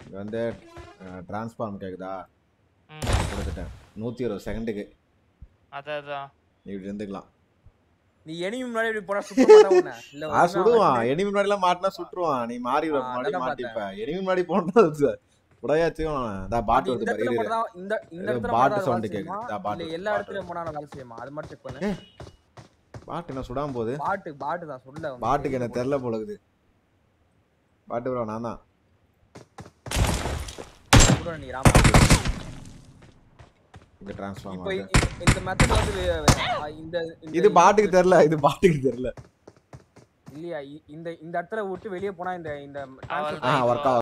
இங்க வந்து டிரான்ஸ்ஃபார்ம் கேக்குதா ம் கொடுத்துட்டேன் நூற்றி இருபது செகண்டுக்கு அதான் அதான் நீ இப்படி இருந்துக்கலாம் நீ enemy முன்னாடி இப்படி போனா சுத்த மாட்டான் உன்னை. இல்ல ஆ ஒழுங்கா சுடுவான் வந்து- எனிமி முன்னாடிலாம் மாட்டினா சுட்டுருவான் நீ மாறி ஆ, முன்னாடி அதான் மாட்டிப்ப எனிமி முன்னாடி போனா உடையாச்சும் இந்த பாட்டு அது வருது இந்த பாரு இடத்துல இரு, இரு. மட்டும் தான் இந்த இந்த ஏதோ இடத்துல பாட்டு மட்டும் தான் sound வேலை கேக்குது. செய்யுமா? இதா பாட்டு இல்ல வருது, எல்லா பாட்டு இடத்துலயும் போனா வேலை செய்யுமா அது மட்டும் செக் பண்ணு பாட்டு என்ன சுடாம போகுது பாட்டு பாட்டு தான் சொல்ல வந்து. பாட்டுக்கு என்ன தெரில போலகுது பாட்டு ப்ரோ நான் தான் கூட நீ ராமா இங்க டிரான்ஸ்ஃபார்ம் இப்போ ஆகுது இந்த- இந்த மெத்தட் வந்து வே- வே- இந்த இந்த- இது பாட்டுக்கு தெரியல இது பாட்டுக்கு தெரியல இல்லையா இ- இந்த இந்த இடத்துல விட்டு வெளியே போனா இந்த இந்த அவ்வளவுதான். ஆ ஒர்க்